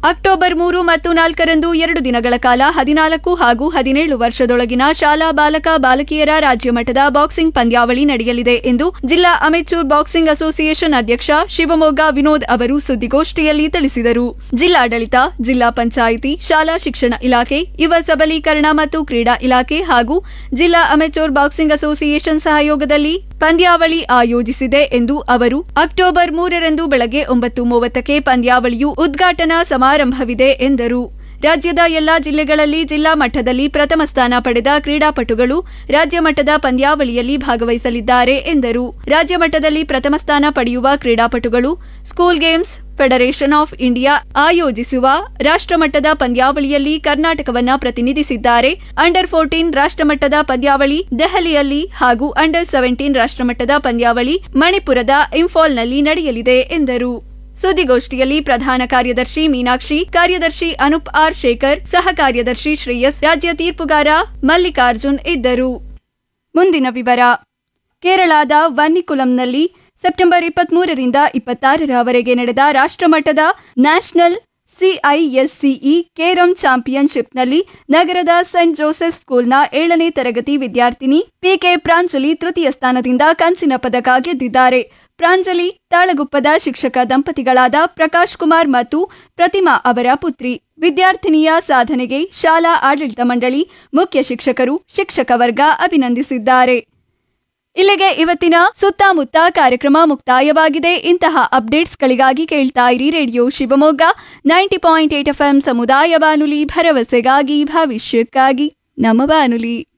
October ಮೂರು ಮತ್ತು ನಾಲ್ಕರಂದು ಎರಡು ದಿನಗಳ ಕಾಲ ಹದಿನಾಲ್ಕು ಹಾಗೂ ಹದಿನೇಳು ವರ್ಷದೊಳಗಿನ ಶಾಲಾ ಬಾಲಕ ಬಾಲಕಿಯರ ರಾಜ್ಯ ಮಟ್ಟದ ಬಾಕ್ಸಿಂಗ್ ಪಂದ್ಯಾವಳಿ ನಡೆಯಲಿದೆ ಎಂದು ಜಿಲ್ಲಾ ಅಮೆಚೂರ್ ಬಾಕ್ಸಿಂಗ್ ಅಸೋಸಿಯೇಷನ್ ಅಧ್ಯಕ್ಷ ಶಿವಮೊಗ್ಗ ವಿನೋದ್ ಅವರು ಸುದ್ದಿಗೋಷ್ಠಿಯಲ್ಲಿ ತಿಳಿಸಿದರು ಜಿಲ್ಲಾಡಳಿತ ಜಿಲ್ಲಾ ಪಂಚಾಯಿತಿ ಶಾಲಾ ಶಿಕ್ಷಣ ಇಲಾಖೆ ಯುವ ಸಬಲೀಕರಣ ಮತ್ತು ಕ್ರೀಡಾ ಇಲಾಖೆ ಹಾಗೂ ಜಿಲ್ಲಾ ಅಮೆಚೂರ್ ಬಾಕ್ಸಿಂಗ್ ಅಸೋಸಿಯೇಷನ್ ಸಹಯೋಗದಲ್ಲಿ ಪಂದ್ಯಾವಳಿ ಆಯೋಜಿಸಿದೆ ಎಂದು ಅವರು ಅಕ್ಟೋಬರ್ ಮೂರರಂದು ಬೆಳಗ್ಗೆ ಒಂಬತ್ತು ಮೂವತ್ತಕ್ಕೆ ಪಂದ್ಯಾವಳಿಯು ಉದ್ಘಾಟನಾ ಸಮಾರಂಭವಿದೆ ಎಂದರು ರಾಜ್ಯದ ಎಲ್ಲಾ ಜಿಲ್ಲೆಗಳಲ್ಲಿ ಜಿಲ್ಲಾ ಮಟ್ಟದಲ್ಲಿ ಪ್ರಥಮ ಸ್ಥಾನ ಪಡೆದ ಕ್ರೀಡಾಪಟುಗಳು ರಾಜ್ಯ ಮಟ್ಟದ ಪಂದ್ಯಾವಳಿಯಲ್ಲಿ ಭಾಗವಹಿಸಲಿದ್ದಾರೆ ಎಂದರು ರಾಜ್ಯ ಮಟ್ಟದಲ್ಲಿ ಪ್ರಥಮ ಸ್ಥಾನ ಪಡೆಯುವ ಕ್ರೀಡಾಪಟುಗಳು School Games Federation of India ಆಯೋಜಿಸುವ ರಾಷ್ಟ್ರಮಟ್ಟದ ಪಂದ್ಯಾವಳಿಯಲ್ಲಿ ಕರ್ನಾಟಕವನ್ನ ಪ್ರತಿನಿಧಿಸಿದ್ದಾರೆ ಅಂಡರ್ ಫೋರ್ಟೀನ್ ರಾಷ್ಟ್ರಮಟ್ಟದ ಪಂದ್ಯಾವಳಿ ದೆಹಲಿಯಲ್ಲಿ ಹಾಗೂ ಅಂಡರ್ ಸೆವೆಂಟೀನ್ ರಾಷ್ಟ್ರಮಟ್ಟದ ಪಂದ್ಯಾವಳಿ ಮಣಿಪುರದ ಇಂಫಾಲ್ನಲ್ಲಿ ನಡೆಯಲಿದೆ ಎಂದರು ಸುದ್ದಿಗೋಷ್ಠಿಯಲ್ಲಿ ಪ್ರಧಾನ ಕಾರ್ಯದರ್ಶಿ ಮೀನಾಕ್ಷಿ ಕಾರ್ಯದರ್ಶಿ ಅನುಪ್ ಆರ್ ಶೇಖರ್ ಸಹ ಕಾರ್ಯದರ್ಶಿ ಶ್ರೇಯಸ್ ರಾಜ್ಯ ತೀರ್ಪುಗಾರ ಮಲ್ಲಿಕಾರ್ಜುನ್ ಇದ್ದರು ಮುಂದಿನ ವಿವರ ಕೇರಳದ ವನ್ನಿಕುಲಂನಲ್ಲಿ ಸೆಪ್ಟೆಂಬರ್ ಇಪ್ಪತ್ಮೂರರಿಂದ ಇಪ್ಪತ್ತಾರರವರೆಗೆ ನಡೆದ ರಾಷ್ಟ್ರಮಟ್ಟದ ನ್ಯಾಷನಲ್ ಸಿಐಎಸ್ಸಿಇ ಕೇರಂ ಚಾಂಪಿಯನ್ಶಿಪ್ನಲ್ಲಿ ನಗರದ ಸೆಂಟ್ ಜೋಸೆಫ್ ಸ್ಕೂಲ್ನ ಏಳನೇ ತರಗತಿ ವಿದ್ಯಾರ್ಥಿನಿ ಪಿಕೆ ಪ್ರಾಂಜಲಿ ತೃತೀಯ ಸ್ಥಾನದಿಂದ ಕಂಚಿನ ಪದಕ ಗೆದ್ದಿದ್ದಾರೆ ಪ್ರಾಂಜಲಿ ತಾಳಗುಪ್ಪದ ಶಿಕ್ಷಕ ದಂಪತಿಗಳಾದ ಪ್ರಕಾಶ್ ಕುಮಾರ್ ಮತ್ತು ಪ್ರತಿಮಾ ಅವರ ಪುತ್ರಿ ವಿದ್ಯಾರ್ಥಿನಿಯ ಸಾಧನೆಗೆ ಶಾಲಾ ಆಡಳಿತ ಮಂಡಳಿ ಮುಖ್ಯ ಶಿಕ್ಷಕರು ಶಿಕ್ಷಕ ವರ್ಗ ಅಭಿನಂದಿಸಿದ್ದಾರೆ ಇಲ್ಲಿಗೆ ಇವತ್ತಿನ ಸುತ್ತಮುತ್ತ ಕಾರ್ಯಕ್ರಮ ಮುಕ್ತಾಯವಾಗಿದೆ ಇಂತಹ ಅಪ್ಡೇಟ್ಸ್ಗಳಿಗಾಗಿ ಕೇಳ್ತಾ ಇರಿ radio Shivamogga ninety point eight F ಸಮುದಾಯ ಬಾನುಲಿ ಭರವಸೆಗಾಗಿ ಭವಿಷ್ಯಕ್ಕಾಗಿ ನಮ್ಮ ಬಾನುಲಿ